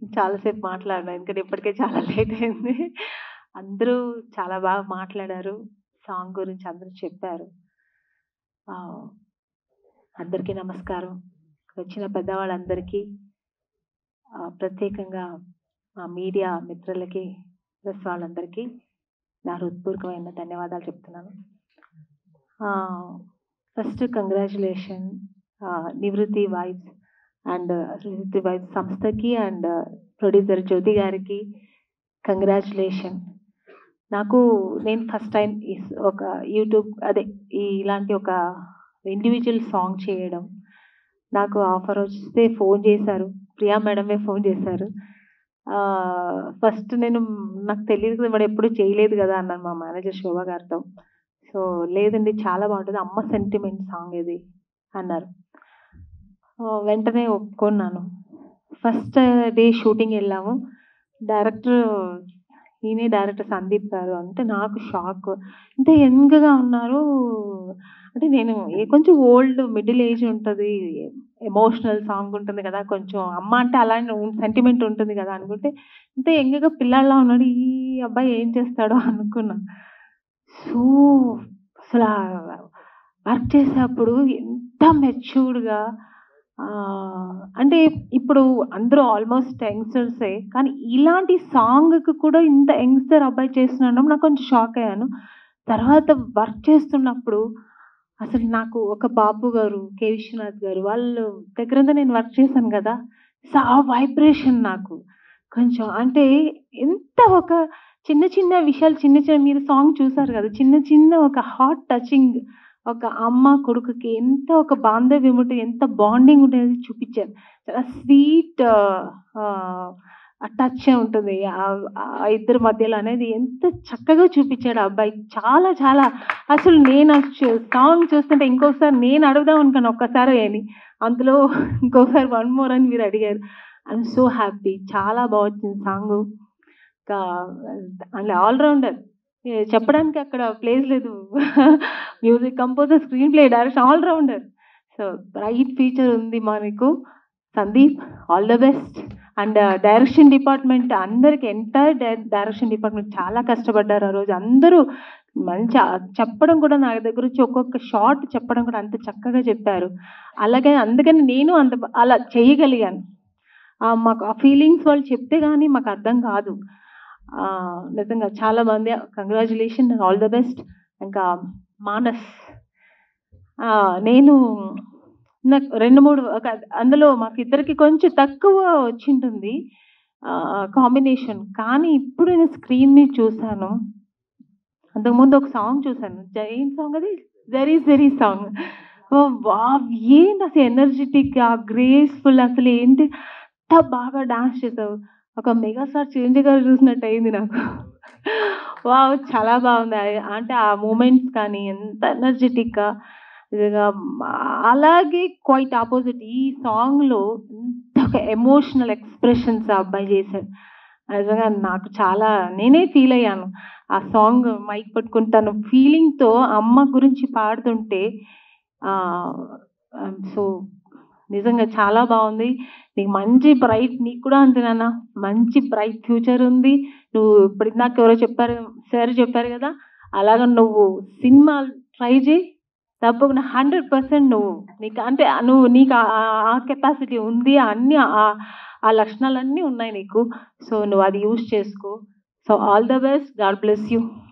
చాలాసేపు మాట్లాడినా ఎందుకంటే ఇప్పటికే చాలా లేట్ అయింది అందరూ చాలా బాగా మాట్లాడారు సాంగ్ గురించి అందరూ చెప్పారు ఆ, అందరికీ నమస్కారం వచ్చిన పెద్దవాళ్ళందరికీ ఆ, ప్రత్యేకంగా మా మీడియా మిత్రులకి ప్రెస్ వాళ్ళందరికీ నా హృత్పూర్వకమైన ధన్యవాదాలు చెప్తున్నాను first congratulation Nivriti vibes and Nivriti vibes సంస్థకి అండ్ ప్రొడ్యూసర్ జ్యోతి గారికి కంగ్రాచులేషన్ నాకు నేను ఫస్ట్ టైం ఒక యూట్యూబ్ అదే ఈ ఇలాంటి ఒక ఇండివిజువల్ సాంగ్ చేయడం నాకు ఆఫర్ వస్తే ఫోన్ చేశారు ప్రియా మేడమే ఫోన్ చేశారు ఫస్ట్ నేను నాకు తెలియదు కదా మరి ఎప్పుడు చేయలేదు కదా అన్నాను మా మేనేజర్ శోభ గారితో సో లేదండి చాలా బాగుంటుంది అమ్మ సెంటిమెంట్ సాంగ్ ఇది అన్నారు ఆ, వెంటనే ఒప్పుకున్నాను ఫస్ట్ డే షూటింగ్ వెళ్ళాము డైరెక్టర్ ఈయనే డైరెక్టర్ సందీప్ గారు అంటే నాకు షాక్ ఇంత యంగ్గా ఉన్నారు అంటే నేను ఏ- కొంచెం ఓల్డ్ మిడిల్ ఏజ్ ఉంటుంది ఎమోషనల్ సాంగ్ ఉంటుంది కదా కొంచెం అమ్మ అంటే అలాంటి సెంటిమెంట్ ఉంటుంది కదా అనుకుంటే ఇంత యంగ్గా పిల్లాడిలా ఉన్నాడు ఈ అబ్బాయి ఏం చేస్తాడో అనుకున్నా సో అసలు వర్క్ చేసేటప్పుడు ఎంత మెచ్యూర్డ్గా అంటే ఇప్పుడు అందరూ ఆల్మోస్ట్ యంగ్స్టర్సే కానీ ఇలాంటి సాంగ్కి కూడా ఇంత యంగ్స్టర్ అబ్బాయి చేస్తున్నాడు నాకు కొంచెం షాక్ అయ్యాను తర్వాత వర్క్ చేస్తున్నప్పుడు అసలు నాకు ఒక బాబు గారు కే విశ్వనాథ్ గారు వాళ్ళు దగ్గరంతా నేను వర్క్ చేశాను కదా సో ఆ వైబ్రేషన్ నాకు కొంచెం అంటే ఎంత ఒక చిన్న చిన్న విషయాలు చిన్న చిన్న మీరు సాంగ్ చూసారు కదా చిన్న చిన్న ఒక హార్ట్ టచింగ్ ఒక అమ్మ కొడుకుకి ఎంత ఒక బాంధవ్యం ఉంటుంది ఎంత బాండింగ్ ఉంటుంది చూపించారు చాలా స్వీట్ టచ్ ఉంటుంది ఆ- ఆ ఇద్దరి మధ్యలో అనేది ఎంత చక్కగా చూపించాడు ఆ అబ్బాయి చాలా చాలా అసలు నేను సాంగ్ చూస్తుంటే ఇంకొకసారి నేను అడుగుదాం అనుకున్నాను ఒక్కసారి అని అందులో ఇంకొకసారి వన్ మోర్ అని మీరు అడిగారు ఐఎమ్ సో హ్యాపీ చాలా బాగుంది సాంగ్ ఇంకా అంటే ఆల్రౌండర్ చెప్పడానికి అక్కడ ప్లేస్ లేదు music composer screenplay direction allrounder so bright feature ఉంది మనకు Sandeep all the best and direction department అందరికి ఎంటైర్ డైరెక్షన్ డిపార్ట్మెంట్ చాలా కష్టపడ్డారు ఆ రోజు అందరూ మంచి చెప్పడం కూడా నా దగ్గర వచ్చి ఒక్కొక్క షార్ట్ చెప్పడం కూడా అంత చక్కగా చెప్పారు అలాగే అందుకని నేను అంత అలా చేయగలిగాను ఆ, మాకు ఆ ఫీలింగ్స్ వాళ్ళు చెప్తే కానీ మాకు అర్థం కాదు ఆ, నిజంగా చాలా మంది కంగ్రాచులేషన్ ఆల్ ద బెస్ట్ ఇంకా మానస్ ఆ, నేను నాకు రెండు మూడు ఒక అందులో మాకు ఇద్దరికి కొంచెం తక్కువ వచ్చింటుంది కాంబినేషన్ కానీ ఇప్పుడు నేను స్క్రీన్ మీద చూశాను అంతకుముందు ఒక సాంగ్ చూశాను జ- ఏం సాంగ్ అది జరీ జరీ సాంగ్ ఓ వావ్ ఏంటి అసలు ఎనర్జెటిక్ ఆ గ్రేస్ఫుల్ అసలు ఏంటి ఎంత బాగా డాన్స్ చేసావు ఒక మెగాస్టార్ చేంజ్ గారు చూసినట్టు అయింది నాకు వావ్ చాలా బాగుంది ఆ- అంటే ఆ మూమెంట్స్ కానీ ఎంత ఎనర్జెటిక్గా నిజంగా అలాగే క్వైట్ ఆపోజిట్ ఈ సాంగ్లో ఎంత ఒక ఎమోషనల్ ఎక్స్ప్రెషన్స్ ఆ అబ్బాయి చేశాడు నిజంగా నాకు చాలా నేనే ఫీల్ అయ్యాను ఆ సాంగ్ మైక్ పట్టుకుంటాను ఫీలింగ్తో అమ్మ గురించి పాడుతుంటే సో నిజంగా చాలా బాగుంది నీకు మంచి బ్రైట్ నీకు కూడా అంతే నాన్న మంచి బ్రైట్ ఫ్యూచర్ ఉంది నువ్వు ఇప్పుడు నాకు ఎవరో చెప్పారు సార్ చెప్పారు కదా అలాగ నువ్వు సినిమా ట్రై చేయి తప్పకుండా హండ్రెడ్ పర్సెంట్ నువ్వు నీకు అంటే నువ్వు నీకు ఆ- ఆ కెపాసిటీ ఉంది అన్ని ఆ- ఆ లక్షణాలన్నీ ఉన్నాయి నీకు సో నువ్వు అది యూజ్ చేసుకో so all the best God bless you